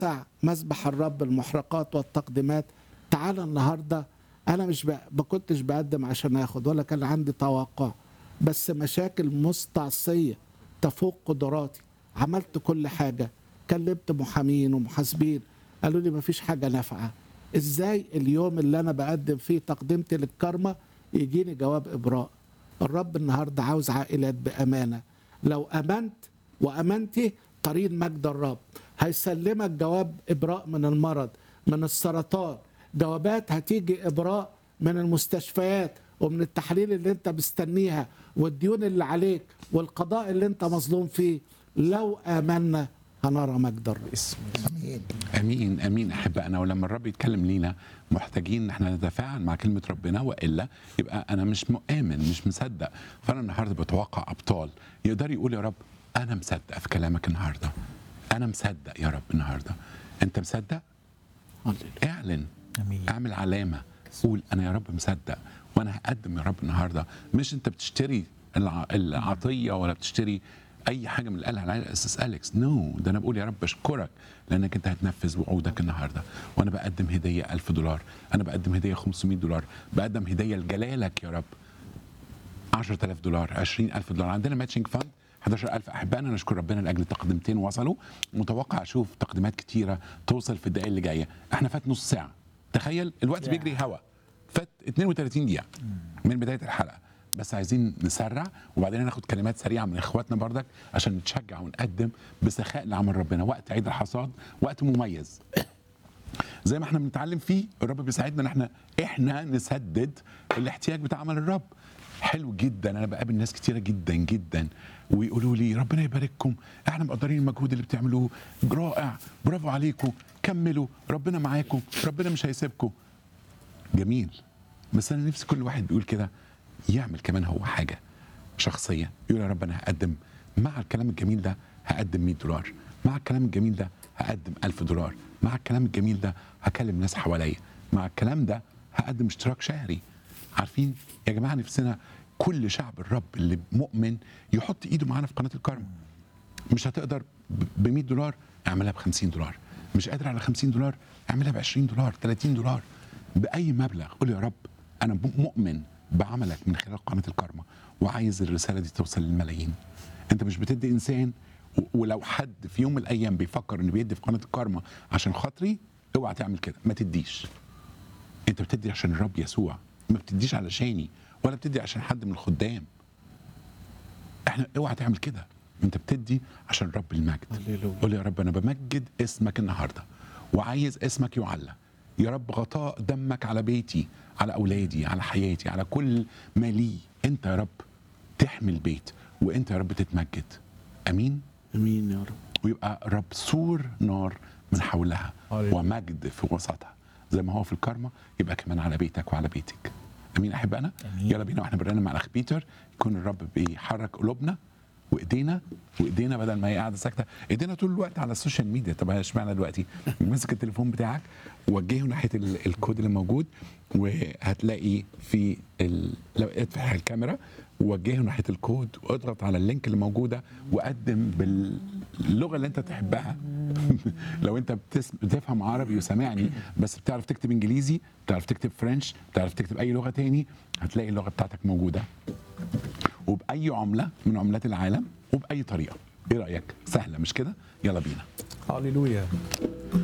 بتاع مسبح الرب المحرقات والتقديمات تعال النهارده انا مش ب... ما كنتش بقدم عشان اخد ولا كان عندي توقع بس مشاكل مستعصيه تفوق قدراتي عملت كل حاجه كلمت محامين ومحاسبين قالوا لي مفيش حاجه نافعه ازاي اليوم اللي انا بقدم فيه تقدمتي للكرمه يجيني جواب ابراء الرب النهارده عاوز عائلات بامانه لو امنت وامنتي طريق مجد الرب هيسلمك جواب ابراء من المرض من السرطان جوابات هتيجي ابراء من المستشفيات ومن التحاليل اللي انت مستنيها والديون اللي عليك والقضاء اللي انت مظلوم فيه لو امنا هنرى مجد الرب باسم امين امين امين احبائنا ولما الرب يتكلم لينا محتاجين ان احنا نتفاعل مع كلمه ربنا والا يبقى انا مش مؤمن مش مصدق فانا النهارده بتوقع ابطال يقدر يقول يا رب انا مصدق في كلامك النهارده انا مصدق يا رب النهارده انت مصدق هللويا. اعلن امين اعمل علامه قول انا يا رب مصدق وانا هقدم يا رب النهارده مش انت بتشتري الع- العطيه ولا بتشتري اي حاجه من اللي قالها على الاساس اليكس نو no. ده انا بقول يا رب بشكرك لانك انت هتنفذ وعودك النهارده وانا بقدم هديه 1000 دولار انا بقدم هديه 500 دولار بقدم هديه لجلالك يا رب 10000 دولار 20000 دولار عندنا ماتشنج فاند 11000 احبائنا نشكر ربنا لاجل تقدمتين وصلوا متوقع اشوف تقديمات كتيره توصل في الدقائق اللي جايه احنا فات نص ساعه تخيل الوقت يا. بيجري هوا فات 32 دقيقه من بدايه الحلقه بس عايزين نسرع وبعدين ناخد كلمات سريعه من اخواتنا بردك عشان نتشجع ونقدم بسخاء لعمل ربنا وقت عيد الحصاد وقت مميز زي ما احنا بنتعلم فيه الرب بيساعدنا ان احنا احنا نسدد الاحتياج بتاع عمل الرب حلو جدا انا بقابل ناس كتيره جدا جدا ويقولوا لي ربنا يبارككم احنا مقدرين المجهود اللي بتعملوه رائع برافو عليكم كملوا ربنا معاكم ربنا مش هيسيبكم جميل بس انا نفسي كل واحد بيقول كده يعمل كمان هو حاجه شخصيه يقول يا رب انا هقدم مع الكلام الجميل ده هقدم 100 دولار مع الكلام الجميل ده هقدم 1000 دولار مع الكلام الجميل ده هكلم ناس حواليا مع الكلام ده هقدم اشتراك شهري عارفين يا جماعه نفسنا كل شعب الرب اللي مؤمن يحط ايده معانا في قناه الكرم مش هتقدر ب 100 دولار اعملها ب 50 دولار مش قادر على 50 دولار اعملها ب 20 دولار 30 دولار باي مبلغ قول يا رب انا مؤمن بعملك من خلال قناه الكرمه وعايز الرساله دي توصل للملايين انت مش بتدي انسان و- ولو حد في يوم من الايام بيفكر انه بيدي في قناه الكرمه عشان خاطري اوعى تعمل كده ما تديش انت بتدي عشان الرب يسوع ما بتديش علشاني ولا بتدي عشان حد من الخدام احنا اوعى تعمل كده انت بتدي عشان رب المجد هللويا. قول يا رب انا بمجد اسمك النهارده وعايز اسمك يعلى يا رب غطاء دمك على بيتي على اولادي على حياتي على كل ما لي انت يا رب تحمي البيت وانت يا رب تتمجد امين امين يا رب ويبقى رب سور نار من حولها هللويا. ومجد في وسطها زي ما هو في الكرمة يبقى كمان على بيتك وعلى بيتك امين احبائنا أمين. يلا بينا واحنا بنرنم مع الاخ بيتر يكون الرب بيحرك قلوبنا وايدينا وايدينا بدل ما هي قاعده ساكته ايدينا طول الوقت على السوشيال ميديا طب اشمعنى دلوقتي ماسك التليفون بتاعك وجهه ناحيه ال- الكود اللي موجود وهتلاقي في ال... لو افتح الكاميرا وجهه ناحيه الكود واضغط على اللينك اللي موجوده وقدم باللغه اللي انت تحبها لو انت بتس... بتفهم عربي وسامعني بس بتعرف تكتب انجليزي بتعرف تكتب فرنش بتعرف تكتب اي لغه تاني هتلاقي اللغه بتاعتك موجوده وباي عمله من عملات العالم وباي طريقه ايه رايك سهله مش كده يلا بينا هللويا